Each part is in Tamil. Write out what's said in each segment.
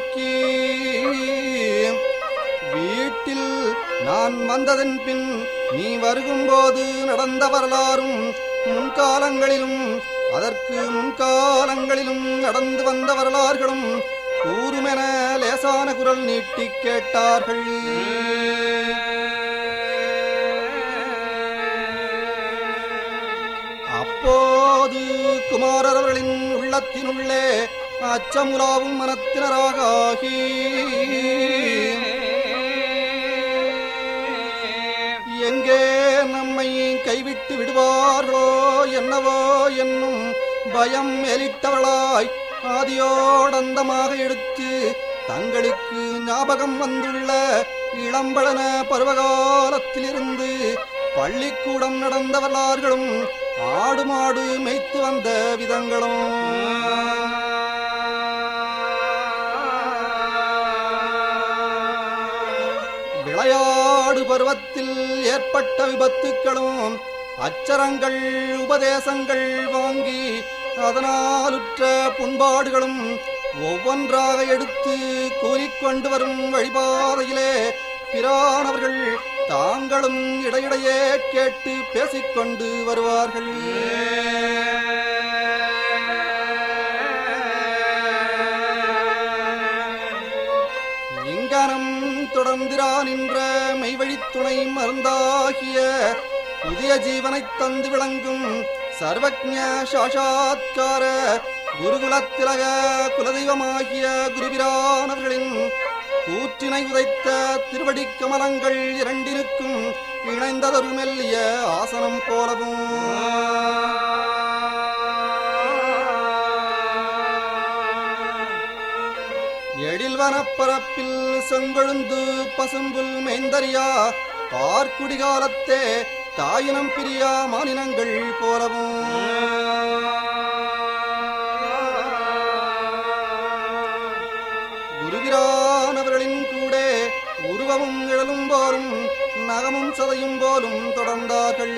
நோக்கி வீட்டில் நான் வந்ததன் பின் நீ வருகும்போது நடந்த வரலாறும் முன்காலங்களிலும் அதற்கு முன்காலங்களிலும் நடந்து வந்த வரலாறுகளும் கூறுமென லேசான குரல் நீட்டிக் கேட்டார்கள் அப்போது குமாரர் அவர்களின் உள்ளத்தினுள்ளே அச்சமுலாவும் மனத்தினராக ஆகி எங்கே நம்மை கைவிட்டு விடுவார்களோ என்னவோ என்னும் பயம் எலிட்டவளாய் ஆதியோடந்தமாக எடுத்து தங்களுக்கு ஞாபகம் வந்துள்ள இளம்பழன பருவகாலத்திலிருந்து பள்ளிக்கூடம் நடந்த வரலாறுகளும் ஆடு மாடு மேய்த்து வந்த விதங்களும் விளையாடு பருவத்தில் ஏற்பட்ட விபத்துக்களும் அச்சரங்கள் உபதேசங்கள் வாங்கி அதனாலுற்ற புண்பாடுகளும் ஒவ்வொன்றாக எடுத்து கூறிக்கொண்டு வரும் வழிபாதையிலே பிரானவர்கள் தாங்களும் இடையிடையே கேட்டு பேசிக்கொண்டு வருவார்கள் இங்கனம் தொடர்ந்திரா நின்ற மெய்வழித் துணை மருந்தாகிய புதிய ஜீவனைத் தந்து விளங்கும் சர்வஜ சாஷாத்கார குருகுலத்திலக குலதெய்வமாகிய குருபிரானவர்களின் கூற்றினை உதைத்த திருவடிக் கமலங்கள் இரண்டினுக்கும் இணைந்ததொரு மெல்லிய ஆசனம் போலவும் எழில்வனப்பரப்பில் செங்கொழுந்து பசும்புல் மைந்தரியா பார்க்குடிகாலத்தே தாயினம் பிரியா மானினங்கள் போலவும் குருவிரானவர்களின் கூட உருவமும் நிழலும் போலும் நகமும் சதையும் போலும் தொடர்ந்தார்கள்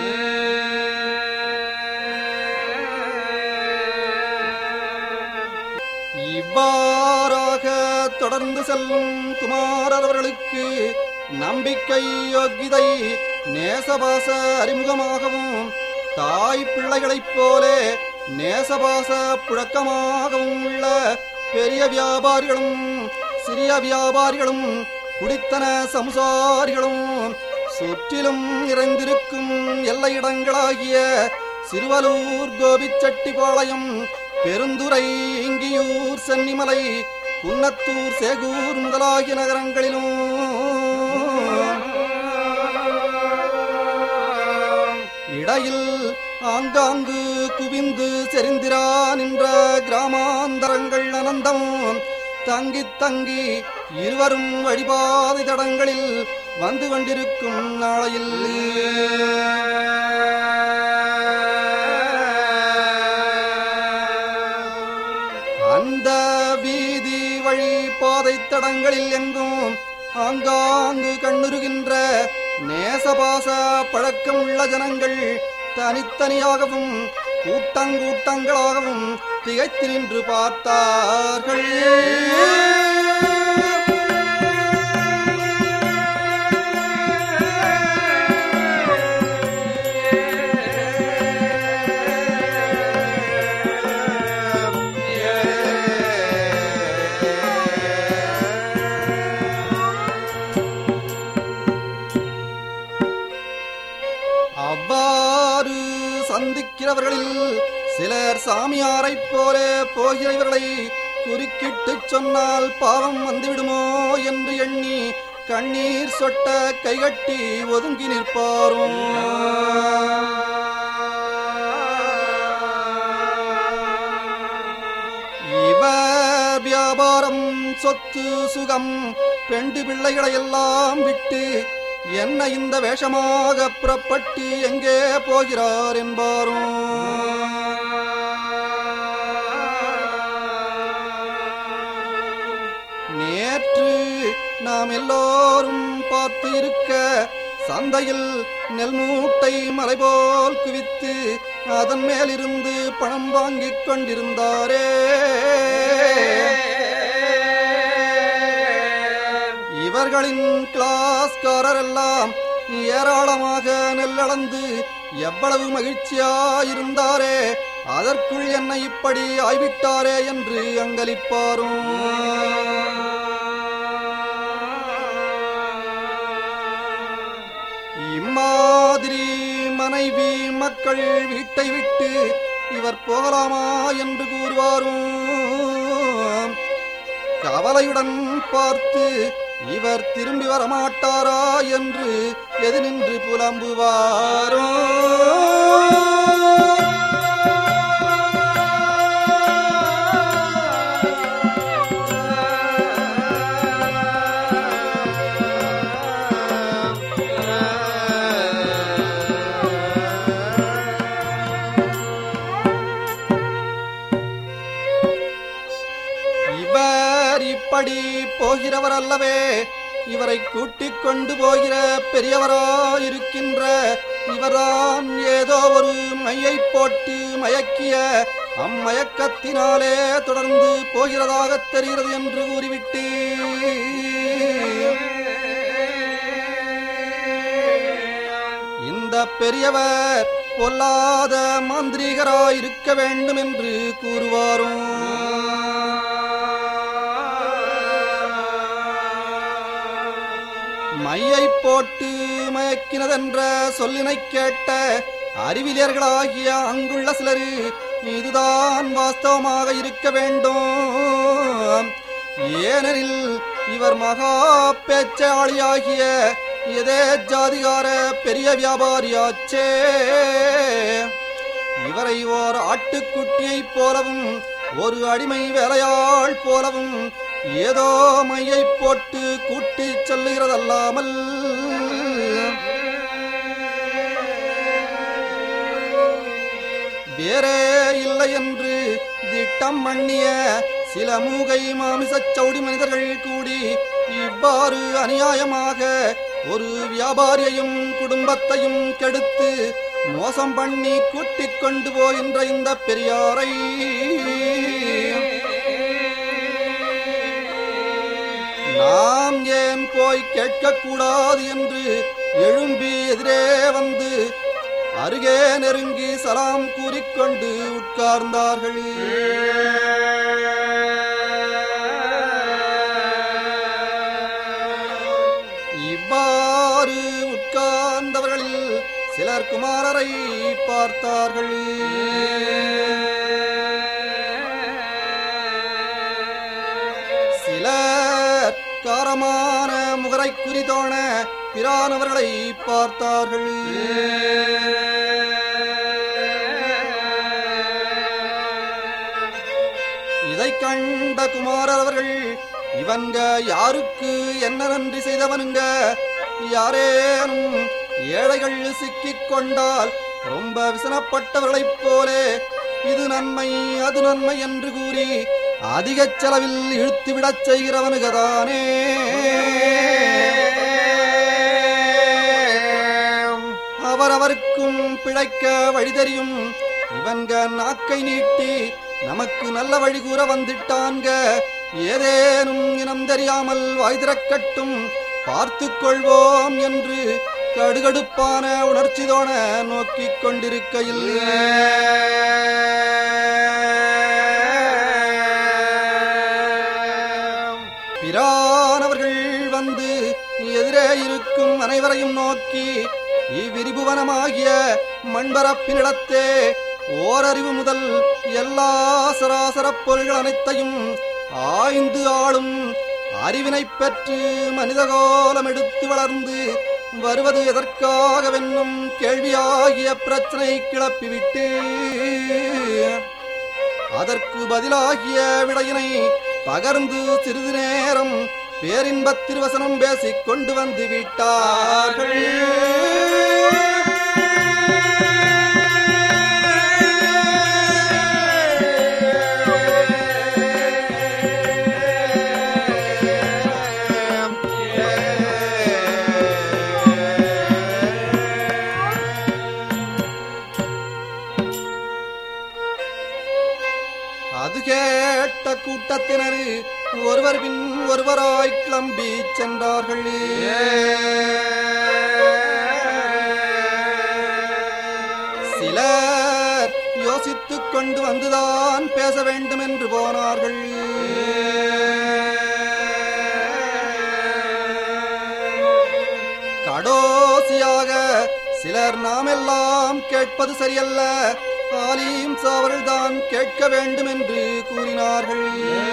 இவ்வாறாக தொடர்ந்து செல்லும் குமாரர் அவர்களுக்கு நம்பிக்கை யோகிதை நேசபாச அறிமுகமாகவும் தாய் பிள்ளைகளைப் போலே நேசபாச புழக்கமாகவும் உள்ள பெரிய வியாபாரிகளும் சிறிய வியாபாரிகளும் குடித்தன சமுசாரிகளும் சுற்றிலும் நிறைந்திருக்கும் எல்லையிடங்களாகிய சிறுவலூர் கோபிச்செட்டிப்பாளையம் பெருந்துறை இங்கியூர் சென்னிமலை குன்னத்தூர் சேகூர் முதலாகிய நகரங்களிலும் இடையில் ஆங்காங்கு குவிந்து செறிந்திரா நின்ற கிராமாந்தரங்கள் அனந்தம் தங்கித் தங்கி இருவரும் வழிபாதை தடங்களில் வந்து கொண்டிருக்கும் நாளையில் அந்த வீதி வழி பாதை தடங்களில் எங்கும் ஆங்காங்கு கண்ணுருகின்ற நேசபாச பழக்கம் உள்ள ஜனங்கள் தனித்தனியாகவும் கூட்டங்கூட்டங்களாகவும் திகைத்து நின்று பார்த்தார்கள் அவ்வாறு சந்திக்கிறவர்களில் சிலர் சாமியாரைப் போல போகிறவர்களை குறுக்கிட்டுச் சொன்னால் பாவம் வந்துவிடுமோ என்று எண்ணி கண்ணீர் சொட்ட கைகட்டி ஒதுங்கி நிற்பாரும் இவர் வியாபாரம் சொத்து சுகம் பெண்டு பிள்ளைகளை எல்லாம் விட்டு என்ன இந்த வேஷமாக புறப்பட்டு எங்கே போகிறார் என்பாரும் நேற்று நாம் எல்லோரும் பார்த்து இருக்க சந்தையில் நெல் மூட்டை மலை போல் குவித்து அதன் மேலிருந்து பணம் வாங்கிக் கொண்டிருந்தாரே வீரர்களின் கிளாஸ்காரர் எல்லாம் ஏராளமாக நெல்லளந்து எவ்வளவு மகிழ்ச்சியாயிருந்தாரே அதற்குள் என்னை இப்படி ஆய்விட்டாரே என்று அங்கலிப்பாரும் இம்மாதிரி மனைவி மக்கள் வீட்டை விட்டு இவர் போகலாமா என்று கூறுவாரும் கவலையுடன் பார்த்து இவர் திரும்பி வரமாட்டாரா என்று எது நின்று புலம்புவாரோ இவர் இப்படி போகிறவர் அல்லவே இவரை கூட்டிக் கொண்டு போகிற பெரியவராயிருக்கின்ற இவர்தான் ஏதோ ஒரு மையை போட்டு மயக்கிய அம்மயக்கத்தினாலே தொடர்ந்து போகிறதாகத் தெரிகிறது என்று கூறிவிட்டு இந்த பெரியவர் பொல்லாத மாந்திரீகராயிருக்க வேண்டும் என்று கூறுவாரும் மையை போட்டு மயக்கினதென்ற சொல்லினை கேட்ட அறிவிலியர்களாகிய அங்குள்ள சிலர் இதுதான் வாஸ்தவமாக இருக்க வேண்டும் ஏனெனில் இவர் மகா பேச்சாளியாகிய இதே ஜாதிகார பெரிய வியாபாரியாச்சே இவரை ஓர் ஆட்டுக்குட்டியைப் போலவும் ஒரு அடிமை வேலையாள் போலவும் ஏதோ மையை போட்டு கூட்டிச் செல்லுகிறதல்லாமல் வேறே இல்லை என்று திட்டம் பண்ணிய சில மூகை மாமிசச் சவுடி மனிதர்கள் கூடி இவ்வாறு அநியாயமாக ஒரு வியாபாரியையும் குடும்பத்தையும் கெடுத்து மோசம் பண்ணி கூட்டிக் கொண்டு போகின்ற இந்த பெரியாரை நாம் ஏன் போய் கேட்கக்கூடாது என்று எழும்பி எதிரே வந்து அருகே நெருங்கி சலாம் கூறிக்கொண்டு உட்கார்ந்தார்கள் இவ்வாறு உட்கார்ந்தவர்களில் சிலர் குமாரரை பார்த்தார்கள் சிலர் காரமான முகரை குறிதோண பிரானவர்களை பார்த்தார்கள் இதை கண்ட குமாரர் அவர்கள் இவன்க யாருக்கு என்ன நன்றி செய்தவனுங்க யாரேனும் ஏழைகள் சிக்கிக் கொண்டால் ரொம்ப விசனப்பட்டவர்களைப் போலே இது நன்மை அது நன்மை என்று கூறி அதிக செலவில் இழுத்துவிடச் செய்கிறவனுகதானே அவரவருக்கும் பிழைக்க வழி தெரியும் இவன்க நாக்கை நீட்டி நமக்கு நல்ல வழி கூற வந்துட்டான்க ஏதேனும் இனம் தெரியாமல் வாய் திறக்கட்டும் பார்த்துக் கொள்வோம் என்று கடுகடுப்பான உணர்ச்சி தோண நோக்கிக் கொண்டிருக்கையில் பிரானவர்கள் வந்து எதிரே இருக்கும் அனைவரையும் நோக்கி இவ்விரிபுவனமாகிய மண்பரப்பினிடத்தே ஓரறிவு முதல் எல்லா சராசரப் பொருள்கள் அனைத்தையும் ஆய்ந்து ஆளும் அறிவினைப் பெற்று மனிதகோலம் எடுத்து வளர்ந்து வருவது எதற்காகவென்னும் கேள்வியாகிய பிரச்சனை கிளப்பிவிட்டு அதற்கு பதிலாகிய விடையினை பகர்ந்து சிறிது நேரம் பேரின்பத் திருவசனம் பேசிக் கொண்டு வந்து விட்டார்கள் அது கேட்ட கூட்டத்தினர் ஒருவர் பின் ஒருவராய் கிளம்பி சென்றார்கள் சிலர் யோசித்துக் கொண்டு வந்துதான் பேச வேண்டும் என்று போனார்கள் கடோசியாக சிலர் நாமெல்லாம் கேட்பது சரியல்ல ஆலீம் சாவர்கள் தான் கேட்க வேண்டும் என்று கூறினார்கள்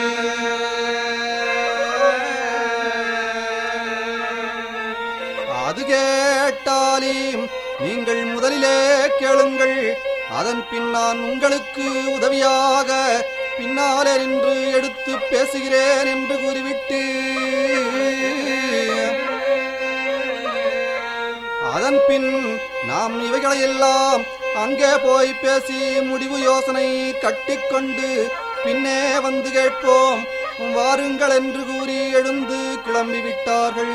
அது கேட்டாலீம் நீங்கள் முதலிலே கேளுங்கள் அதன் பின் நான் உங்களுக்கு உதவியாக பின்னாலே நின்று எடுத்து பேசுகிறேன் என்று கூறிவிட்டு அதன் பின் நாம் இவைகளையெல்லாம் அங்கே போய் பேசி முடிவு யோசனை கட்டிக்கொண்டு பின்னே வந்து கேட்போம் வாருங்கள் என்று கூறி எழுந்து கிளம்பி விட்டார்கள்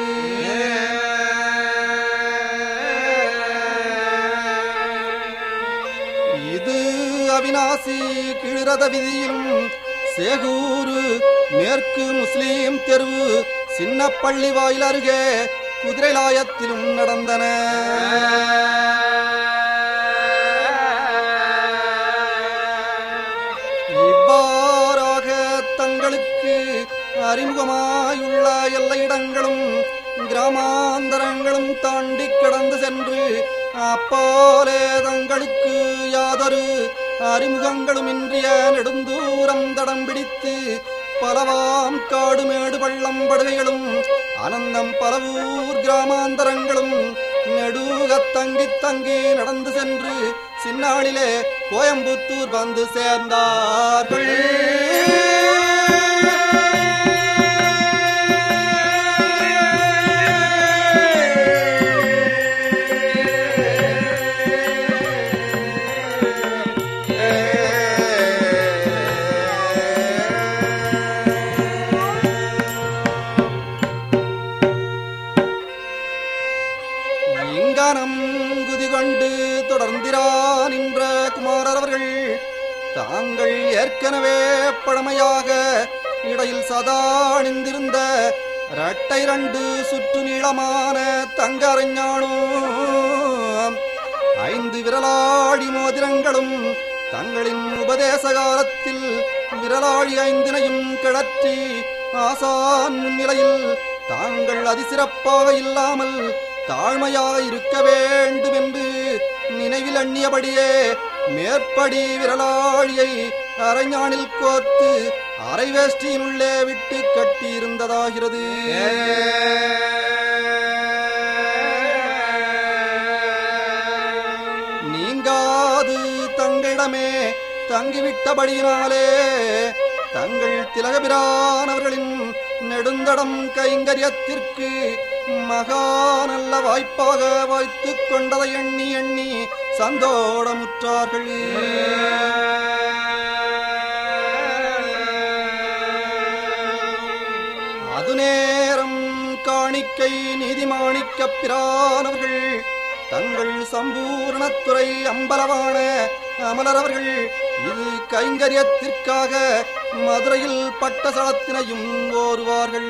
இது அவினாசி கிழரத விதியிலும் சேகூரு மேற்கு முஸ்லீம் தெருவு சின்ன பள்ளி வாயில் அருகே குதிரைலாயத்திலும் நடந்தன இவ்வாறாக தங்களுக்கு அறிமுகமாயுள்ள எல்லையிடங்களும் கிராமாந்தரங்களும் தாண்டி கடந்து சென்று அப்பாலே தங்களுக்கு யாதொரு அறிமுகங்களும் இன்றிய நெடுந்தூரம் தடம் பிடித்து பலவாம் காடு மேடு பள்ளம் படுகைகளும் அனந்தம் பலவூர் கிராமாந்தரங்களும் நெடுகத் தங்கி தங்கி நடந்து சென்று சின்னாளிலே கோயம்புத்தூர் வந்து சேர்ந்தார்கள் இங்கனம் குதி கொண்டு தொடர்ந்திரா நின்ற குமாரர் அவர்கள் தாங்கள் ஏற்கனவே பழமையாக இடையில் சதா அணிந்திருந்த இரட்டை இரண்டு சுற்று நீளமான தங்க அரஞ்ஞானும் ஐந்து விரலாடி மோதிரங்களும் தங்களின் உபதேச காலத்தில் விரலாழி ஐந்தினையும் கிளற்றி ஆசான் முன்னிலையில் தாங்கள் அதிசிறப்பாக இல்லாமல் தாழ்மையாக இருக்க வேண்டும் என்று நினைவில் எண்ணியபடியே மேற்படி விரலாழியை அரைஞானில் கோர்த்து அரை வேஷ்டியினுள்ளே விட்டு கட்டியிருந்ததாகிறது நீங்காது தங்களிடமே தங்கிவிட்டபடியினாலே தங்கள் திலகபிரானவர்களின் நெடுந்தடம் கைங்கரியத்திற்கு மகா நல்ல வாய்ப்பாக வாய்த்துக் கொண்டதை எண்ணி எண்ணி சந்தோடமுற்றார்கள் அது நேரம் காணிக்கை நீதிமாணிக்க பிரானவர்கள் தங்கள் சம்பூர்ணத்துறை அம்பலவான அமலர் அவர்கள் இது கைங்கரியத்திற்காக மதுரையில் பட்டசலத்தினையும் ஓருவார்கள்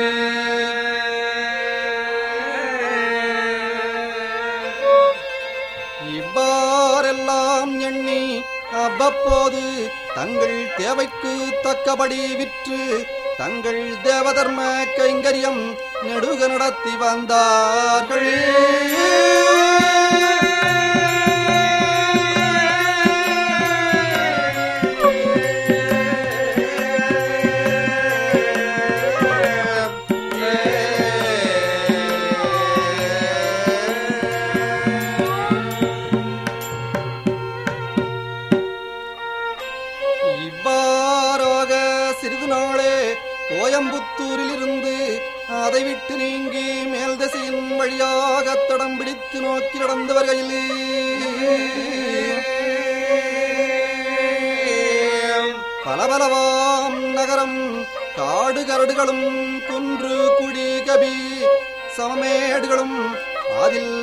இவ்வாறெல்லாம் எண்ணி அவ்வப்போது தங்கள் தேவைக்கு தக்கபடி விற்று தங்கள் தேவதர்ம கைங்கரியம் நெடுக நடத்தி வந்தார்கள் இவ்வாறாக சிறிது நாளே கோயம்புத்தூரில் இருந்து அதை விட்டு நீங்கி மேல் திசையின் வழியாக தடம் பிடித்து நோக்கி நடந்து வருகையில் பலபலவாம் நகரம் காடு கரடுகளும் குன்று குழி கபி சமமேடுகளும் அதில்